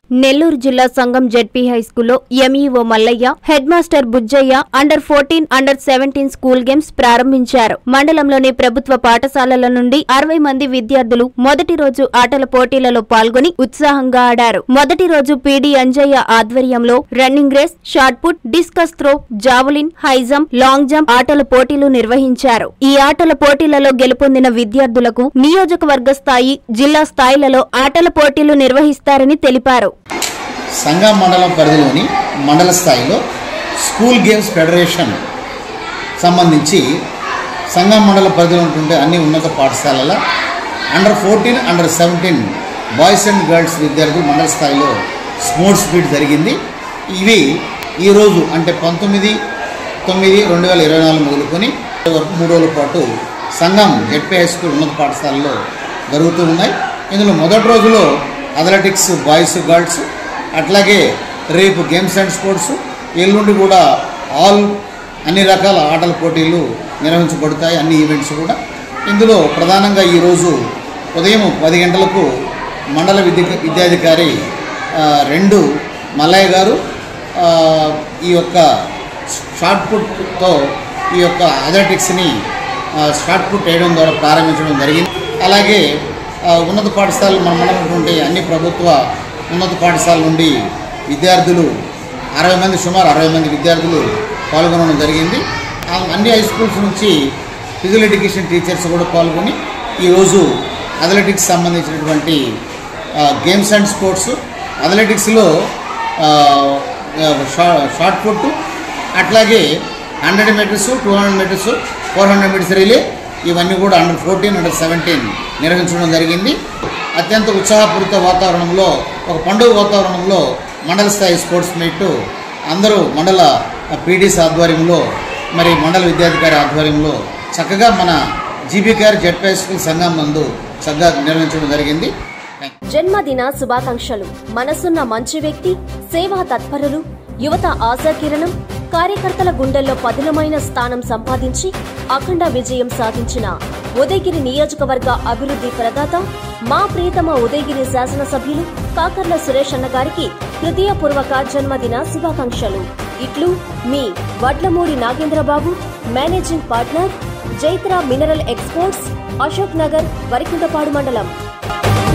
నెల్లూరు జిల్లా సంఘం జెడ్పీ హైస్కూల్లో MEO Mallaiah head master Bujjaiah under fourteen under seventeen school games ప్రారంభించారు మండలంలోని ప్రభుత్వ పాఠశాలల నుండి అరవై మంది విద్యార్థులు మొదటి రోజు ఆటల పోటీలలో పాల్గొని ఉత్సాహంగా ఆడారు మొదటి రోజు పీడీ అంజయ్య ఆధ్వర్యంలో running race shot put discus throw javelin high jump long jump ఆటల పోటీలు నిర్వహించారు ఈ ఆటల పోటీలలో గెలుపొందిన విద్యార్థులకు నియోజకవర్గ స్థాయి జిల్లా స్థాయిలలో ఆటల పోటీలు నిర్వహిస్తారని తెలిపారు సంగం మండలం పరిధిలోని మండల స్థాయిలో స్కూల్ గేమ్స్ ఫెడరేషన్ సంబంధించి సంగం మండల పరిధిలో ఉంటుంటే అన్ని ఉన్నత పాఠశాలల under fourteen under seventeen boys and girls విద్యార్థులు మండల స్థాయిలో స్పోర్ట్స్ మీట్ జరిగింది ఇవి ఈరోజు అంటే పంతొమ్మిది తొమ్మిది రెండు వేల ఇరవై నాలుగు మొదలుకొని వరకు మూడు రోజుల పాటు సంఘం జెడ్పీ హై స్కూల్ ఉన్నత పాఠశాలలో జరుగుతూ ఉన్నాయి ఇందులో మొదటి రోజులో అథ్లెటిక్స్ బాయ్స్ గర్ల్స్ అట్లాగే రేపు గేమ్స్ అండ్ స్పోర్ట్స్ ఎల్లుండి కూడా ఆల్ అన్ని రకాల ఆటల పోటీలు నిర్వహించబడతాయి అన్ని ఈవెంట్స్ కూడా ఇందులో ప్రధానంగా ఈరోజు ఉదయం పది గంటలకు మండల విద్య విద్యాధికారి ఆ, రెండు మల్లయ్య గారు ఆ, ఈ యొక్క షార్ట్ పుట్తో ఈ యొక్క అథ్లెటిక్స్ని ఆ, షార్ట్ పుట్ వేయడం ద్వారా ప్రారంభించడం జరిగింది అలాగే ఆ, ఉన్నత పాఠశాలలు మన ఉన్నటువంటి అన్ని ప్రభుత్వ ఉన్నత పాఠశాల నుండి విద్యార్థులు అరవై మంది సుమారు అరవై మంది విద్యార్థులు పాల్గొనడం జరిగింది ఆ అన్ని హై స్కూల్స్ నుంచి ఫిజికల్ ఎడ్యుకేషన్ టీచర్స్ కూడా పాల్గొని ఈరోజు అథ్లెటిక్స్ సంబంధించినటువంటి ఆ, గేమ్స్ అండ్ స్పోర్ట్స్ అథ్లెటిక్స్లో ఆ, ఆ, షా- షార్ట్ పుట్ అట్లాగే hundred metres two hundred metres four hundred metres relay ఇవన్నీ కూడా అండర్ ఫోర్టీన్ అండర్ సెవెంటీన్ నిర్వహించడం జరిగింది అత్యంత ఉత్సాహపూరిత వాతావరణంలో ఒక పండుగ వాతావరణంలో మండల స్థాయి స్పోర్ట్స్ మీట్ అందరూ మండల పీడీస్ ఆధ్వర్యంలో మరి మండల విద్యాధికారి ఆధ్వర్యంలో చక్కగా మన జీబీకేఆర్ జెడ్పీ స్కూల్ సంఘం నందు చక్కగా నిర్వహించడం జరిగింది థ్యాంక్ యూ. జన్మదిన శుభాకాంక్షలు మనసున్న మంచి వ్యక్తి సేవా తత్పరులు యువత ఆశాకిరణం కార్యకర్తల గుండెల్లో పదిలమైన స్థానం సంపాదించి అఖండ విజయం సాధించిన ఉదయగిరి నియోజకవర్గ అభివృద్ధి ప్రదాత మా ప్రియతమ ఉదయగిరి శాసనసభ్యులు కాకర్ల సురేష్ అన్న గారికి హృదయపూర్వక జన్మదిన శుభాకాంక్షలు ఇట్లు మీ Vadlamudi Nagendrababu managing partner Jaitra mineral exports Ashok Nagar Varikuntapadu మండలం